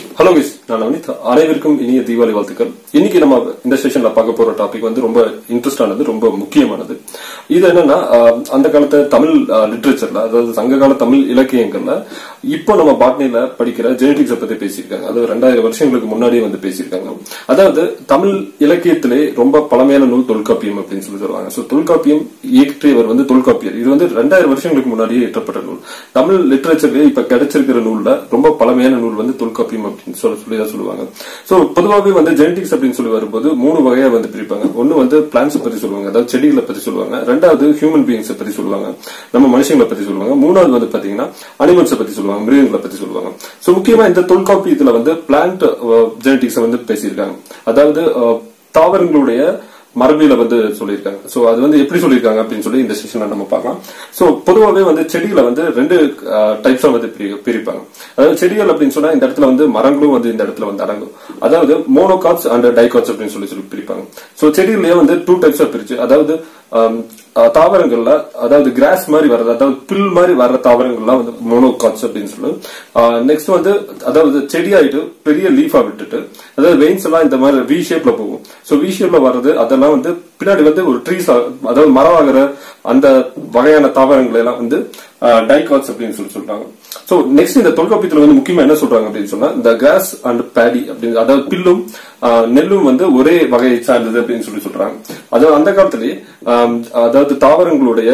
hello miss நான் நவனித் அனைவருக்கும் இனிய தீபாவளி வாழ்த்துக்கள் இன்னைக்கு நம்ம இந்த செஷன்ல பார்க்க போற டாபிக் வந்து ரொம்ப இன்ட்ரெஸ்டானது ரொம்ப முக்கியமானது இது என்னன்னா ஆஹ், அந்த காலத்து தமிழ் லிட்ரேச்சர்ல அதாவது சங்ககால தமிழ் இலக்கியங்கள்ல இப்போ நம்ம பாட்னில படிக்கிற ஜெனடிக்ஸை பத்தி பேசியிருக்காங்க அதாவது ரெண்டாயிரம் வருஷங்களுக்கு முன்னாடியே வந்து பேசியிருக்காங்க அதாவது தமிழ் இலக்கியத்திலே ரொம்ப பழமையான நூல் தொல்காப்பியம் அப்படின்னு சொல்லி சொல்லுவாங்க சோ தொல்காப்பியம் இயற்றியவர் வந்து தொல்காப்பியர் இது வந்து ரெண்டாயிரம் வருஷங்களுக்கு முன்னாடியே இயற்றப்பட்ட நூல் தமிழ் லிட்ரேச்சர்ல இப்ப கிடைச்சிருக்கிற நூல்ல ரொம்ப பழமையான நூல் வந்து தொல்காப்பியம் அப்படின்னு சொல்ல சொல்லி தான் சொல்லுவாங்க சோ பொதுவாகவே வந்து ஜெனடிக்ஸ் அப்படின்னு சொல்லி வரும்போது மூணு வகையா வந்து பிரிப்பாங்க ஒன்னு வந்து பிளான்ஸ் பத்தி சொல்லுவாங்க அதாவது செடிகளை பத்தி சொல்லுவாங்க ரெண்டாவது ஹியூமன் பீயிங்ஸ் பத்தி சொல்லுவாங்க நம்ம மனுஷங்களை பத்தி சொல்லுவாங்க மூணாவது வந்து பாத்தீங்கன்னா அனிமல்ஸ் பத்தி சொல்லுவாங்க மிருகங்களை பத்தி சொல்லுவாங்க சோ முக்கியமா இந்த தொல்காப்பியத்துல வந்து பிளான்ட் ஜெனடிக்ஸ் வந்து பேசியிருக்காங்க அதாவது அஹ், தாவரங்களுடைய மரபியல வந்து சொல்லியிருக்காங்க சோ அது வந்து எப்படி சொல்லியிருக்காங்க அப்படின்னு சொல்லி இந்த செஷன்ல நம்ம பார்க்கலாம் சோ பொதுவாகவே வந்து செடிகளை வந்து ரெண்டு டைப்ஸா வந்து பிரி- பிரிப்பாங்க அதாவது செடிகள் அப்படின்னு சொன்னா இந்த இடத்துல வந்து மரங்களும் வந்து இந்த இடத்துல வந்து அடங்கும் அதாவது மோனோகாட்ஸ் அண்ட் டைகாட்ஸ் அப்படின்னு சொல்லி சொல்லி பிரிப்பாங்க சோ செடிகளே வந்து டூ டைப்ஸா பிரிச்சு அதாவது ஆம், அஹ், தாவரங்கள்ல அதாவது கிராஸ் மாதிரி வர்றது அதாவது புல் மாதிரி வர்ற தாவரங்கள்லாம் வந்து மோனோகாட்ஸ் அப்படின்னு சொல்லு நெக்ஸ்ட் வந்து அதாவது செடியாயிட்டு பெரிய லீஃபா விட்டுட்டு அதாவது வெயின்ஸ் எல்லாம் இந்த மாதிரி வி ஷேப்ல போகும் சோ வி ஷேப்ல வர்றது அதெல்லாம் வந்து பின்னாடி வந்து ஒரு ட்ரீஸ் அதாவது மரம் ஆகிற அந்த வகையான தாவரங்கள் எல்லாம் வந்து டைகாட்ஸ் அப்படின்னு சொல்லி சொல்றாங்க சோ நெக்ஸ்ட் இந்த தொல்காப்பியத்துல வந்து முக்கியமா என்ன சொல்றாங்க அப்படின்னு சொன்னா இந்த கிராஸ் அண்ட் பேடி அப்படின்னு அதாவது பில்லும் ஆஹ், நெல்லும் வந்து ஒரே வகையை சார்ந்தது அப்படின்னு சொல்லி சொல்றாங்க அதாவது அந்த காலத்திலேயே ஆம், அதாவது தாவரங்களுடைய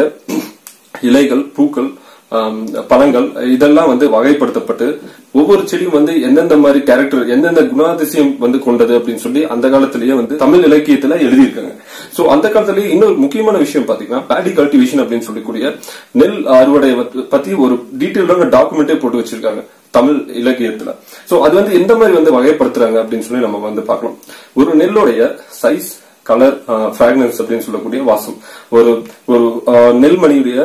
இலைகள் பூக்கள் ஆம், பழங்கள் இதெல்லாம் வந்து வகைப்படுத்தப்பட்டு ஒவ்வொரு செடியும் வந்து எந்தெந்த மாதிரி கேரக்டர் எந்தெந்த குணாதிசயம் வந்து கொண்டது அப்படின்னு சொல்லி அந்த காலத்திலேயே வந்து தமிழ் இலக்கியத்துல எழுதியிருக்காங்க சோ அந்த காலத்திலேயே இன்னொரு முக்கியமான விஷயம் பாத்தீங்கன்னா பேடி கல்டிவேஷன் அப்படின்னு சொல்லக்கூடிய நெல் அறுவடை பத்தி- பத்தி ஒரு டீட்டெயிலான டாக்குமெண்டே போட்டு வச்சிருக்காங்க தமிழ் இலக்கியத்துல சோ அது வந்து எந்த மாதிரி வந்து வகைப்படுத்துறாங்க அப்படின்னு சொல்லி நம்ம வந்து பார்க்கலாம் ஒரு நெல்லுடைய சைஸ் கலர் ஃபிராக்னன்ஸ் அப்படின்னு சொல்லக்கூடிய வாசம் ஒரு ஒரு ஆஹ், நெல்மணியுடைய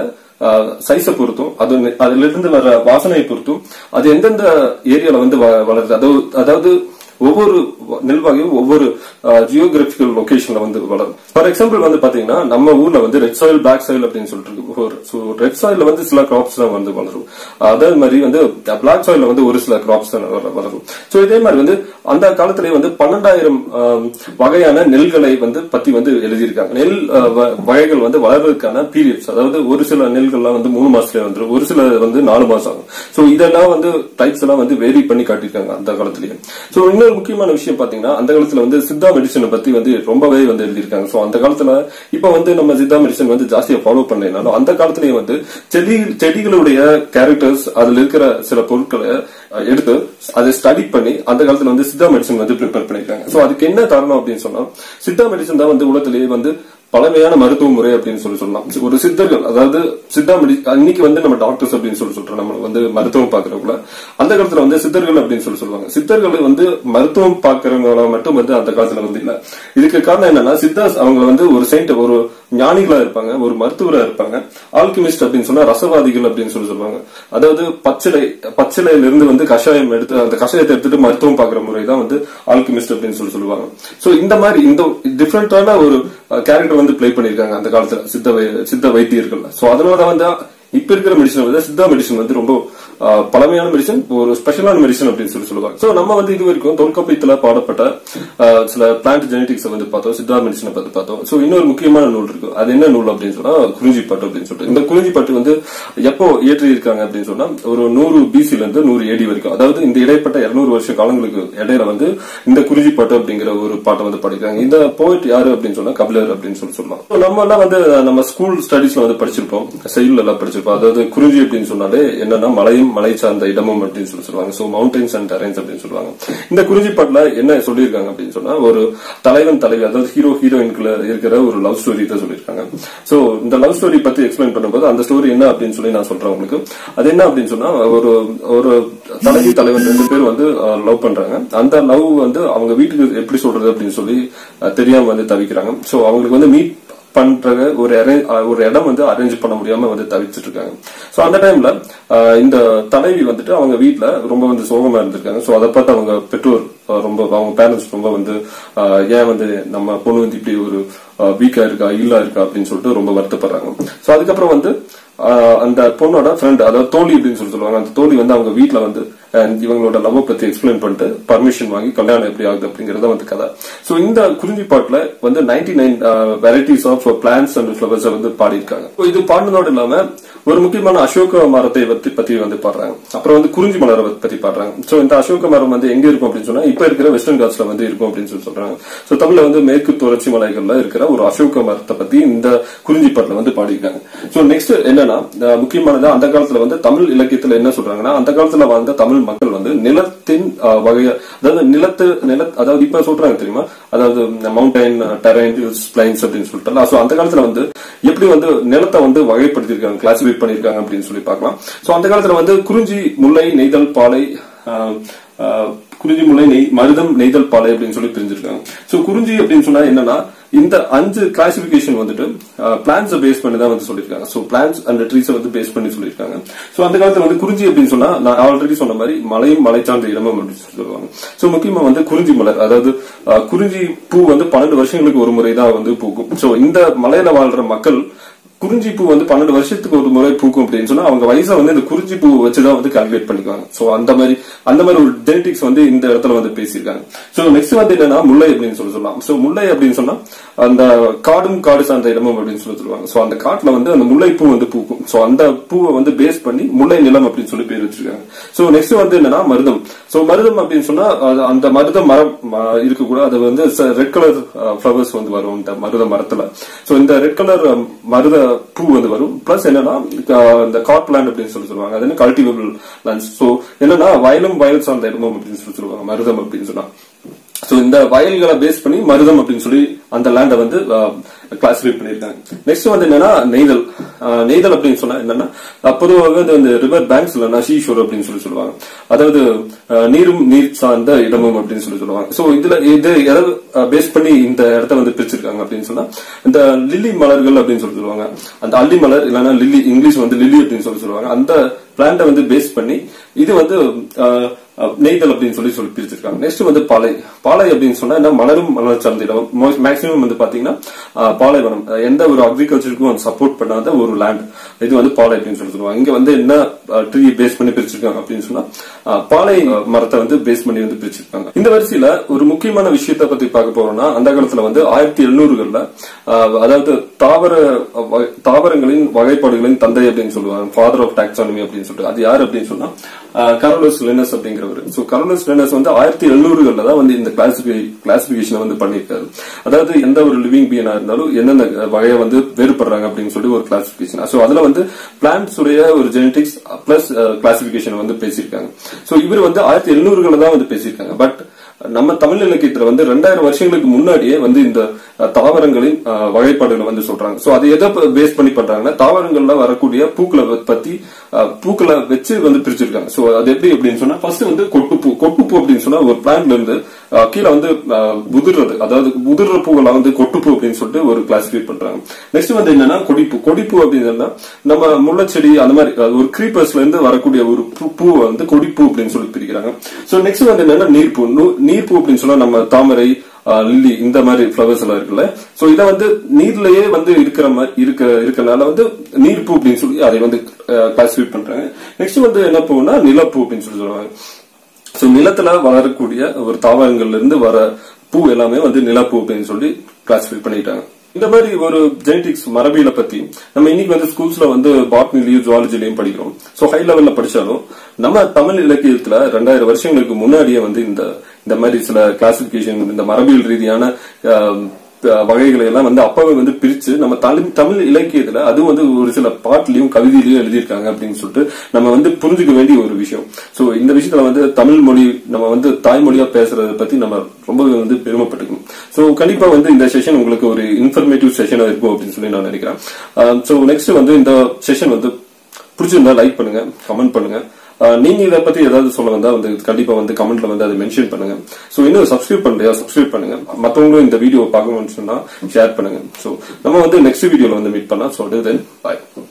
சைஸை பொறுத்தும் அது அதுல இருந்து வர வாசனையை பொறுத்தும் அது எந்தெந்த ஏரியால வந்து வ- வளருது அதாவது அதாவது ஒவ்வொரு நெல் வகையும் ஒவ்வொரு ஜியோகிராபிக்கல் லொகேஷன்ல வந்து வளரும் ஃபார் எக்ஸாம்பிள் வந்து பாத்தீங்கன்னா நம்ம ஊர்ல வந்து ரெட் சாயில் பிளாக் சாயில் அப்படின்னு சொல்லிட்டு இருக்கு ஸோ ரெட் சாயில்ல வந்து சில கிராப்ஸ் தான் வந்து வளரும் அதே மாதிரி வந்து பிளாக் சாயில்ல வந்து ஒரு சில கிராப்ஸ் தான் வள- வளரும் ஸோ இதே மாதிரி வந்து அந்த காலத்திலேயே வந்து பன்னெண்டாயிரம் வகையான நெல்களை வந்து பத்தி வந்து எழுதியிருக்காங்க நெல் ஆஹ், வ- வகைகள் வந்து வளர்றதுக்கான பீரியட்ஸ் அதாவது ஒரு சில நெல்கள்லாம் வந்து மூணு மாசத்துல வந்துரும் ஒரு சில வந்து நாலு மாசம் ஆகும் ஸோ இதெல்லாம் வந்து டைப்ஸ் எல்லாம் வந்து வேரி பண்ணி காட்டியிருக்காங்க அந்த காலத்திலேயே ஸோ இன்னொரு முக்கியமான விஷயம் பாத்தீங்கன்னா அந்த காலத்துல வந்து சித்தா மெடிசனை பத்தி வந்து ரொம்பவே வந்து எழுதியிருக்காங்க ஸோ அந்த காலத்துல இப்ப வந்து நம்ம சித்தா மெடிசன் வந்து ஜாஸ்தியா ஃபாலோ பண்ணலைனாலும் அந்த காலத்திலேயே வந்து செடி செடிகளுடைய கேரக்டர்ஸ் அதுல இருக்கிற சில பொருட்களை அஹ், எடுத்து அதை ஸ்டடி பண்ணி அந்த காலத்துல வந்து சித்தா மெடிசன் வந்து ப்ரிப்பேர் பண்ணிருக்காங்க சோ அதுக்கு என்ன காரணம் அப்படின்னு சொன்னா சித்தா மெடிசன் தான் வந்து உலகத்திலேயே வந்து பழமையான மருத்துவ முறை அப்படின்னு சொல்லி சொல்லலாம் ஒரு சித்தர்கள் அதாவது சித்தா மெடி இன்னைக்கு வந்து நம்ம டாக்டர்ஸ் அப்படின்னு சொல்லி சொல்றோம் நம்ம வந்து மருத்துவம் பாக்குறவங்கள அந்த காலத்துல வந்து சித்தர்கள் அப்படின்னு சொல்லி சொல்லுவாங்க சித்தர்கள் வந்து மருத்துவம் பாக்குறவங்கள மட்டும் வந்து அந்த காலத்துல வந்து இல்ல இதுக்கு காரணம் என்னன்னா சித்தாஸ் அவங்க வந்து ஒரு செயின்ட் ஒரு ஞானிகளா இருப்பாங்க ஒரு மருத்துவரா இருப்பாங்க ஆல்கிமிஸ்ட் அப்படின்னு சொன்னா ரசவாதிகள் அப்படின்னு சொல்லி சொல்லுவாங்க அதாவது பச்சிலை பச்சிலையில இருந்து வந்து கஷாயம் எடுத்து அந்த கஷாயத்தை எடுத்துட்டு மருத்துவம் பாக்குற முறை தான் வந்து ஆல்கிமிஸ்ட் அப்படின்னு சொல்லி சொல்லுவாங்க சோ இந்த மாதிரி இந்த டிஃப்ரெண்டான ஒரு கேரக்டர் வந்து ப்ளே பண்ணிருக்காங்க அந்த காலத்துல சித்த வை- சித்த வைத்தியர்கள் சோ அதனால வந்து இப்ப இருக்கிற மெடிசன் வந்து சித்தா மெடிசன் வந்து ரொம்ப ஆஹ், பழமையான மெடிசன் ஒரு ஸ்பெஷலான மெடிசன் அப்படின்னு சொல்லி சொல்லுவாங்க சோ நம்ம வந்து இது வரைக்கும் தொல்காப்பியத்துல பாடப்பட்ட ஆஹ், சில பிளான்ட் ஜெனடிக்ஸ் வந்து பார்த்தோம் சித்தா மெடிசனை பத்தி பார்த்தோம் சோ இன்னொரு முக்கியமான நூல் இருக்கு அது என்ன நூல் அப்படின்னு சொன்னா குறிஞ்சிப்பாட்டு அப்படின்னு சொல்லிட்டு இந்த குறிஞ்சிப்பாட்டு வந்து எப்போ இயற்றி இருக்காங்க அப்படின்னு சொன்னா ஒரு நூறு பிசில இருந்து நூறு ஏடி வரைக்கும் அதாவது இந்த இடைப்பட்ட இருநூறு வருஷ காலங்களுக்கு இடையில வந்து இந்த குறிஞ்சிப்பாட்டு அப்படிங்கிற ஒரு பாட்டை வந்து படிக்கிறாங்க இந்த போயிட் யாரு அப்படின்னு சொன்னா கபிலர் அப்படின்னு சொல்லி சொல்லலாம் So நம்ம எல்லாம் வந்து நம்ம ஸ்கூல் ஸ்டடீஸ்ல வந்து படிச்சிருப்போம் செயல் எல்லாம் படிச்சிருப்போம் அதாவது குறிஞ்சி அப்படின்னு சொன்னாலே என்னன்னா மலையும் மலை சார்ந்த இடமும் அப்படின்னு சொல்லி சொல்லுவாங்க சோ மவுண்டன்ஸ் அண்ட் டெரைன்ஸ் அப்படின்னு சொல்லுவாங்க இந்த குறிஞ்சி பாட்டுல என்ன சொல்லியிருக்காங்க அப்படின்னு சொன்னா ஒரு தலைவன் தலைவி அதாவது ஹீரோ ஹீரோயின்குள்ள இருக்கிற ஒரு லவ் ஸ்டோரி தான் சொல்லியிருக்காங்க சோ இந்த லவ் ஸ்டோரி பத்தி எக்ஸ்பிளைன் பண்ணும்போது அந்த ஸ்டோரி என்ன அப்படின்னு சொல்லி நான் சொல்றேன் உங்களுக்கு அது என்ன அப்படின்னு சொன்னா ஒரு ஒரு தலைவி தலைவன் ரெண்டு பேர் வந்து லவ் பண்றாங்க அந்த லவ் வந்து அவங்க வீட்டுக்கு எப்படி சொல்றது அப்படின்னு சொல்லி அஹ், தெரியாம வந்து தவிக்கிறாங்க சோ அவங்களுக்கு வந்து மீட் பண்ற ஒரு arrange- அஹ் ஒரு இடம் வந்து அரேஞ்ச் பண்ண முடியாம வந்து தவிச்சிட்டு இருக்காங்க சோ அந்த டைம்ல இந்த தலைவி வந்துட்டு அவங்க வீட்ல ரொம்ப வந்து சோகமா இருந்திருக்காங்க சோ அதை பார்த்து அவங்க பெற்றோர் அஹ், ரொம்ப அவங்க பேரண்ட்ஸ் ரொம்ப வந்து அஹ், ஏன் வந்து நம்ம பொண்ணு வந்து இப்படி ஒரு வீக்கா இருக்கா இல்லா இருக்கா அப்படின்னு சொல்லிட்டு ரொம்ப வருத்தப்படுறாங்க சோ அதுக்கப்புறம் வந்து ஆஹ் அந்த பொண்ணோட ஃப்ரெண்ட் அதாவது தோழி அப்படின்னு சொல்லி சொல்லுவாங்க அந்த தோழி வந்து அவங்க வீட்ல வந்து அஹ் இவங்களோட லவ் பத்தி எக்ஸ்பிளைன் பண்ணிட்டு பர்மிஷன் வாங்கி கல்யாணம் எப்படி ஆகுது அப்படிங்கறத வந்து கதை சோ இந்த குறிஞ்சி பாட்டுல வந்து ninety nine varieties of plants and flowers வந்து பாடியிருக்காங்க So இது பாடினதோடு இல்லாம ஒரு முக்கியமான அசோக மரத்தை பத்தி பத்தி வந்து பாடுறாங்க அப்புறம் வந்து குறிஞ்சி மலரை பத்தி பாடுறாங்க சோ இந்த அசோக மரம் வந்து எங்க இருக்கும் அப்படின்னு சொன்னா இப்ப இருக்கிற வெஸ்டர்ன் காட்ஸ்ல வந்து இருக்கும் அப்படின்னு சொல்லி சொல்றாங்க சோ தமிழ்ல வந்து மேற்கு தொடர்ச்சி மலைகள்ல இருக்கிற ஒரு அசோக மரத்தை பத்தி இந்த குறிஞ்சி பாட்டுல வந்து பாடியிருக்காங்க சோ நெக்ஸ்ட் என்னன்னா அஹ் முக்கியமானது அந்த காலத்துல வந்து தமிழ் இலக்கியத்துல என்ன சொல்றாங்கன்னா அந்த காலத்துல வாழ்ந்த தமிழ் மக்கள் வந்து நிலத்தின் அஹ், வகைய அதாவது நிலத்து நில அதாவது இப்ப சொல்றாங்க தெரியுமா அதாவது மவுண்டைன் டெரைன் ஹில்ஸ் பிளைன்ஸ் அப்படின்னு சொல்லிட்டு சோ அந்த காலத்துல வந்து எப்படி வந்து நிலத்தை வந்து வகைப்படுத்திருக்காங்க கிளாசிஃபை பண்ணிருக்காங்க அப்படின்னு சொல்லி பார்க்கலாம் சோ அந்த காலத்துல வந்து குறிஞ்சி முல்லை நெய்தல் பாலை ஆஹ், ஆஹ், குறிஞ்சி முல்லை நெய் மருதம் நெய்தல் பாலை அப்படின்னு சொல்லி பிரிஞ்சிருக்காங்க சோ குறிஞ்சி அப்படின்னு சொன்னா என்னன்னா இந்த அஞ்சு கிளாசிபிகேஷன் வந்துட்டு பிளான்ஸ் பேஸ் பண்ணி தான் வந்து சொல்லியிருக்காங்க சோ பிளான்ஸ் அண்ட் ட்ரீஸ் வந்து பேஸ் பண்ணி சொல்லியிருக்காங்க சோ அந்த காலத்துல வந்து குறிஞ்சி அப்படின்னு சொன்னா நான் ஆல்ரெடி சொன்ன மாதிரி மலையும் மலை சார்ந்த இடமும் அப்படின்னு சொல்லி சொல்லுவாங்க சோ முக்கியமா வந்து குறிஞ்சி மலர் அதாவது அஹ், குறிஞ்சி பூ வந்து பன்னெண்டு வருஷங்களுக்கு ஒரு முறை தான் வந்து பூக்கும் சோ இந்த மலையில வாழ்ற மக்கள் குறிஞ்சி பூ வந்து பன்னெண்டு வருஷத்துக்கு ஒரு முறை பூக்கும் அப்படின்னு சொன்னா அவங்க வயசை வந்து இந்த குறிஞ்சி பூ வச்சுதான் வந்து கால்குலேட் பண்ணிக்குவாங்க சோ அந்த மாதிரி அந்த மாதிரி ஒரு ஜெனடிக்ஸ் வந்து இந்த இடத்துல வந்து பேசியிருக்காங்க சோ நெக்ஸ்ட் வந்து என்னன்னா முல்லை அப்படின்னு சொல்லி சொல்லலாம் சோ முல்லை அப்படின்னு சொன்னா அந்த காடும் காடு சார்ந்த இடமும் அப்படின்னு சொல்லி சொல்லுவாங்க சோ அந்த காட்டுல வந்து அந்த முல்லை பூ வந்து பூக்கும் சோ அந்த பூவை வந்து பேஸ் பண்ணி முல்லை நிலம் அப்படின்னு சொல்லி பேர் வச்சிருக்காங்க சோ நெக்ஸ்ட் வந்து என்னன்னா மருதம் சோ மருதம் அப்படின்னு சொன்னா அது அந்த மருத மரம் ம- இருக்கக்கூட அது வந்து ரெட் கலர் ஃபிளவர்ஸ் வந்து வரும் இந்த மருத மரத்துல சோ இந்த ரெட் கலர் மருத பூ வந்து வரும் பிளஸ் என்னன்னா அஹ், இந்த காட் பிளான்ட் அப்படின்னு சொல்லி சொல்லுவாங்க அது என்ன கல்டிவேபிள் லேண்ட்ஸ் சோ என்னன்னா வயலும் வயல் சார்ந்த இடமும் அப்படின்னு சொல்லி சொல்லுவாங்க மருதம் அப்படின்னு சொன்னா சோ இந்த வயல்களை பேஸ் பண்ணி மருதம் அப்படின்னு சொல்லி அந்த லேண்டை வந்து கிளாசிஃபை பண்ணிருக்காங்க நெக்ஸ்ட் வந்து என்னன்னா நெய்தல் அஹ், நெய்தல் அப்படின்னு சொன்னா என்னன்னா அஹ், பொதுவாக வந்து இந்த ரிவர் பேங்க்ஸ் இல்லைன்னா ஷீஷோர் அப்படின்னு சொல்லி சொல்லுவாங்க அதாவது அஹ், நீரும் நீர் சார்ந்த இடமும் அப்படின்னு சொல்லி சொல்லுவாங்க சோ இதுல இது எதை பேஸ் பண்ணி இந்த இடத்த வந்து பிரிச்சிருக்காங்க அப்படின்னு சொன்னா இந்த லில்லி மலர்கள் அப்படின்னு சொல்லி சொல்லுவாங்க அந்த அல்லி மலர் இல்லைன்னா லில்லி இங்கிலீஷ் வந்து லில்லி அப்படின்னு சொல்லி சொல்லுவாங்க அந்த பிளான்ட்டை வந்து பேஸ் பண்ணி இது வந்து அஹ், அஹ், நெய்தல் அப்படின்னு சொல்லி சொல்லி பிரிச்சிருக்காங்க நெக்ஸ்ட் வந்து பாலை பாலை அப்படின்னு சொன்னா என்ன மலரும் மலர் சார்ந்த இடம் மேக்சிமம் வந்து பாத்தீங்கன்னா அஹ், பாலைவனம் அஹ், எந்த ஒரு அக்ரிகல்ச்சருக்கும் சப்போர்ட் பண்ணாத ஒரு லேண்ட் இது வந்து பாலை அப்படின்னு சொல்லி சொல்லுவாங்க இங்க வந்து என்ன ட்ரீ பேஸ் பண்ணி பிரிச்சிருக்காங்க அப்படின்னு சொன்னா அஹ், பாலை அஹ், மரத்தை வந்து பேஸ் பண்ணி வந்து பிரிச்சிருக்காங்க இந்த வரிசையில ஒரு முக்கியமான விஷயத்தை பத்தி பார்க்க போறோம்னா அந்த காலத்துல வந்து ஆயிரத்தி எழுநூறுகள்ல அதாவது தாவர வகை- தாவரங்களின் வகைப்பாடுகளின் தந்தை அப்படின்னு சொல்லுவாங்க ஃபாதர் ஆஃப் டாக்ஸானமி அப்படின்னு சொல்லிட்டு அது யார் அப்படின்னு சொன்னா கரோலஸ் லெனஸ் அப்படிங்கிறவர் சோ கரோலஸ் லெனஸ் வந்து ஆயிரத்தி எழுநூறுகள்ல தான் வந்து இந்த கிளாசிபி கிளாசிபிகேஷனை வந்து பண்ணியிருக்காரு அதாவது எந்த ஒரு லிவிங் பீனா இருந்தாலும் எந்தெந்த வகையை வந்து வேறுபடுறாங்க அப்படின்னு சொல்லி ஒரு கிளாசிபிகேஷன் சோ அதுல வந்து பிளான்ட்ஸ் உடைய ஒரு ஜெனடிக்ஸ் பிளஸ் கிளாசிபிகேஷன் வந்து பேசியிருக்காங்க சோ இவர் வந்து ஆயிரத்தி எழுநூறுகள்ல தான் வந்து பேசியிருக்காங்க பட் நம்ம தமிழ் இலக்கியத்துல வந்து ரெண்டாயிரம் வருஷங்களுக்கு முன்னாடியே வந்து இந்த அஹ், தாவரங்களின் அஹ், வகைப்பாடுகளை வந்து சொல்றாங்க சோ அது எதை பேஸ் பண்ணி பண்றாங்கன்னா தாவரங்கள்ல வரக்கூடிய பூக்களை வ- பத்தி அஹ், பூக்களை வச்சு வந்து பிரிச்சிருக்காங்க சோ அது எப்படி அப்படின்னு சொன்னா ஃபர்ஸ்ட் வந்து கொட்டுப்பூ கொட்டுப்பூ அப்படின்னு சொன்னா ஒரு பிளான்ட்ல இருந்து அஹ், கீழே வந்து அஹ், உதிர்றது அதாவது உதிர்ற பூக்களை வந்து கொட்டுப்பூ அப்படின்னு சொல்லிட்டு ஒரு கிளாசிஃபை பண்றாங்க நெக்ஸ்ட் வந்து என்னன்னா கொடிப்பூ கொடிப்பூ அப்படின்னு நம்ம முள்ளச்செடி அந்த மாதிரி அஹ், ஒரு கிரீப்பர்ஸ்ல இருந்து வரக்கூடிய ஒரு பூ- பூவை வந்து கொடிப்பூ அப்படின்னு சொல்லி பிரிக்கிறாங்க சோ நெக்ஸ்ட் வந்து என்னன்னா நீர்ப்பூ நூ- நீர்ப்பூ அப்படின்னு சொன்னா நம்ம தாமரை ஆஹ், லில்லி இந்த மாதிரி ஃபிளவர்ஸ் எல்லாம் இருக்குல்ல சோ இத வந்து நீர்லயே வந்து இருக்கிற மாதிரி இருக்க இருக்கனால வந்து நீர்ப்பூ அப்படின்னு சொல்லி அதை வந்து கிளாசிஃபை பண்றாங்க நெக்ஸ்ட் வந்து என்ன பூன்னா நிலப்பூ அப்படின்னு சொல்லி சொல்லுவாங்க சோ நிலத்துல வளரக்கூடிய ஒரு தாவரங்கள்ல இருந்து வர பூ எல்லாமே வந்து நிலப்பூ அப்படின்னு சொல்லி கிளாசிஃபை பண்ணிட்டாங்க இந்த மாதிரி ஒரு ஜெனடிக்ஸ் மரபியல பத்தி நம்ம இன்னைக்கு வந்து ஸ்கூல்ஸ்ல வந்து பாட்னிலையும் ஜுவாலஜிலையும் படிக்கிறோம் சோ ஹை லெவல்ல படிச்சாலும் நம்ம தமிழ் இலக்கியத்துல ரெண்டாயிரம் வருஷங்களுக்கு முன்னாடியே வந்து இந்த இந்த மாதிரி சில கிளாசிபிகேஷன் இந்த மரபியல் ரீதியான ஆஹ், அஹ், வகைகளை எல்லாம் வந்து அப்பவே வந்து பிரிச்சு நம்ம தமிழ் தமிழ் இலக்கியத்துல அதுவும் வந்து ஒரு சில பாட்டுலயும் கவிதையிலயும் எழுதியிருக்காங்க அப்படின்னு சொல்லிட்டு நம்ம வந்து புரிஞ்சுக்க வேண்டிய ஒரு விஷயம் சோ இந்த விஷயத்துல வந்து தமிழ் மொழி நம்ம வந்து தாய்மொழியா பேசுறத பத்தி நம்ம ரொம்பவே வந்து பெருமைப்பட்டுக்கணும் சோ கண்டிப்பா வந்து இந்த செஷன் உங்களுக்கு ஒரு இன்ஃபர்மேட்டிவ் செஷனா இருக்கும் அப்படின்னு சொல்லி நான் நினைக்கிறேன் சோ நெக்ஸ்ட் வந்து இந்த செஷன் வந்து பிடிச்சிருந்தா லைக் பண்ணுங்க கமெண்ட் பண்ணுங்க அஹ், நீங்க இதை பத்தி ஏதாவது சொல்ல வந்தா வந்து கண்டிப்பா வந்து கமெண்ட்ல வந்து அதை மென்ஷன் பண்ணுங்க சோ இன்னும் சப்ஸ்கிரைப் பண்ணலையா சப்ஸ்கிரைப் பண்ணுங்க மத்தவங்களும் இந்த வீடியோ பார்க்கணும்னு சொன்னா ஷேர் பண்ணுங்க சோ நம்ம வந்து நெக்ஸ்ட் வீடியோல வந்து மீட் பண்ணலாம் ஸோ தென் பாய்